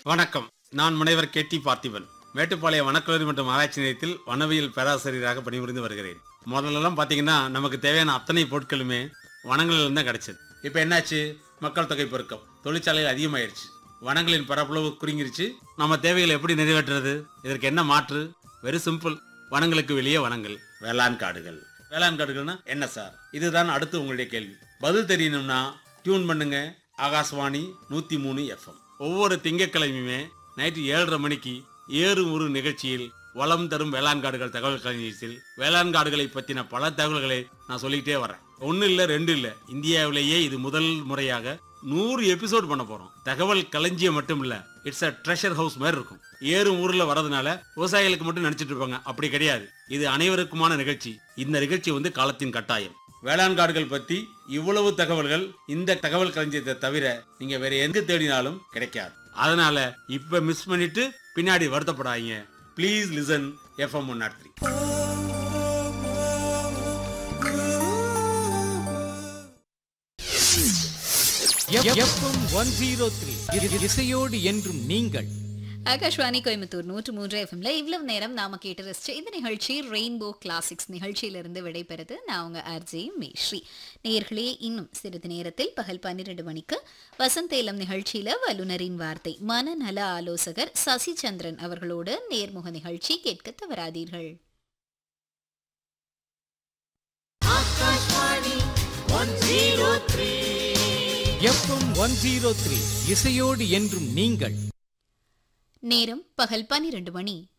வணக்கம் நான் முனைவர் கே டி பார்த்திபன் மேட்டுப்பாளையம் வனக்கல்லூரி மற்றும் ஆராய்ச்சி நிலையத்தில் வனவியல் பேராசிரியராக பணிபுரிந்து வருகிறேன் முதல்லலாம் பார்த்தீங்கன்னா நமக்கு தேவையான அத்தனை பொருட்களுமே வனங்களில் இருந்து தான் கிடைச்சது இப்போ என்னாச்சு மக்கள் தொகை பெருக்கம் தொழிற்சாலைகள் அதிகமாயிருச்சு வனங்களின் பரப்பளவு குறுங்கிருச்சு நம்ம தேவைகளை எப்படி நிறைவேற்றுறது இதற்கு என்ன மாற்று வெரி சிம்பிள் வனங்களுக்கு வெளியே வனங்கள் வேளாண் காடுகள் வேளாண் காடுகள்னா என்ன சார் இதுதான் அடுத்து உங்களுடைய கேள்வி பதில் தெரியணும்னா டியூன் பண்ணுங்க ஆகாஷ்வாணி நூத்தி மூணு எஃப்எம் ஒவ்வொரு திங்கட்கிழமையுமே நைட்டு ஏழரை மணிக்கு ஏறு ஒரு நிகழ்ச்சியில் வளம் தரும் வேளாண் காடுகள் தகவல் களஞ்சியத்தில் வேளாண் காடுகளை பற்றின பல தகவல்களை நான் சொல்லிக்கிட்டே வரேன் ஒன்றும் இல்லை ரெண்டு இல்லை இந்தியாவிலேயே இது முதல் முறையாக நூறு எபிசோட் பண்ண போறோம் தகவல் களஞ்சியம் மட்டும் இல்ல இட்ஸ் அ ட்ரெஷர் ஹவுஸ் மாதிரி இருக்கும் ஏறும் ஊர்ல வரதுனால விவசாயிகளுக்கு மட்டும் நினைச்சிட்டு இருப்பாங்க அப்படி கிடையாது இது அனைவருக்குமான நிகழ்ச்சி இந்த நிகழ்ச்சி வந்து காலத்தின் கட்டாயம் வேளாண் காடுகள் பத்தி இவ்வளவு தகவல்கள் இந்த தகவல் களஞ்சியத்தை தவிர நீங்க வேற எங்க தேடினாலும் கிடைக்காது அதனால இப்ப மிஸ் பண்ணிட்டு பின்னாடி வருத்தப்படாதீங்க please listen FM one naught three FM one zero three இசையோடு என்றும் நீங்கள் ஆகாஷ்வாணி கோயம்புத்தூர் நூற்று மூன்று எஃப்எம்ல இவ்வளவு நேரம் நாம கேட்டு ரசிச்ச இந்த நிகழ்ச்சி ரெயின்போ கிளாசிக்ஸ் நிகழ்ச்சியிலிருந்து விடைபெறுது நான் உங்க ஆர்ஜே மேஸ்ரீ நேயர்களே இன்னும் சிறிது நேரத்தில் பகல் பன்னிரண்டு மணிக்கு வசந்தேலம் நிகழ்ச்சியில வல்லுனரின் வார்த்தை மனநல ஆலோசகர் சசி சந்திரன் அவர்களோடு நேர்முக நிகழ்ச்சி கேட்க தவறாதீர்கள் எஃப்எம் ஒன் ஜீரோ த்ரீ இசையோடு என்றும் நீங்கள் நேரம் பகல் பன்னிரண்டு மணி